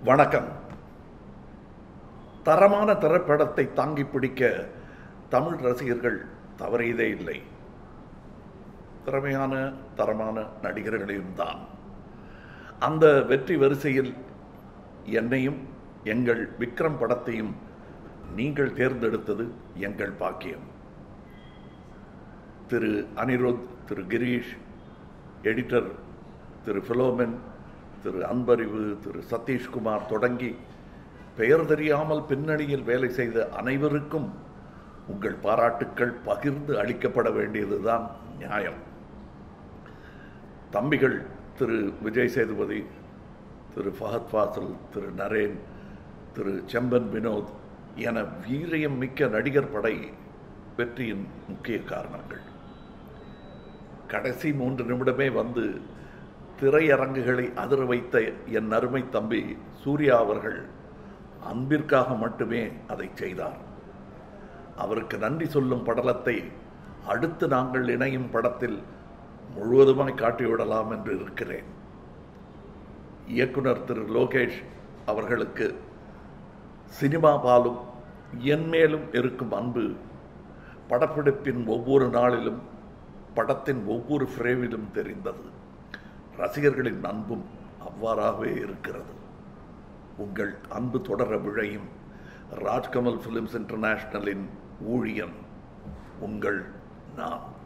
வணக்கம் தரமான திரைப்படத்தை தாங்கி பிடிக்க தமிழ் ரசிகர்கள் தவறியதே இல்லை திறமையான தரமான நடிகர்களையும் தான் அந்த வெற்றி வரிசையில் என்னையும் எங்கள் விக்ரம் படத்தையும் நீங்கள் தேர்ந்தெடுத்தது எங்கள் பாக்கியம் திரு அனிருத் திரு கிரீஷ் எடிட்டர் திரு பிலோமென் திரு அன்பறிவு திரு சதீஷ்குமார் தொடங்கி பெயர் தெரியாமல் பின்னணியில் வேலை செய்த அனைவருக்கும் உங்கள் பாராட்டுக்கள் பகிர்ந்து அளிக்கப்பட வேண்டியதுதான் நியாயம் தம்பிகள் திரு விஜய் சேதுபதி திரு ஃபஹத் ஃபாசில் திரு நரேன் திரு செம்பன் வினோத் என வீரியம் மிக்க நடிகர் படை வெற்றியின் முக்கிய காரணங்கள் கடைசி மூன்று நிமிடமே வந்து திரையரங்குகளை அதிர வைத்த என் அருமை தம்பி சூர்யா அவர்கள் அன்பிற்காக மட்டுமே அதை செய்தார் அவருக்கு நன்றி சொல்லும் படலத்தை அடுத்து நாங்கள் இணையும் படத்தில் முழுவதுமாய் காட்டிவிடலாம் என்று இருக்கிறேன் இயக்குனர் திரு லோகேஷ் அவர்களுக்கு சினிமா பாலும் என் மேலும் இருக்கும் அன்பு படப்பிடிப்பின் ஒவ்வொரு நாளிலும் படத்தின் ஒவ்வொரு ஃப்ரேமிலும் தெரிந்தது ரசிகர்களின் அன்பும் அவ்வாறாகவே இருக்கிறது உங்கள் அன்பு தொடர விழையும் ராஜ்கமல் ஃபிலிம்ஸ் இன்டர்நேஷனலின் ஊழியன் உங்கள் நான்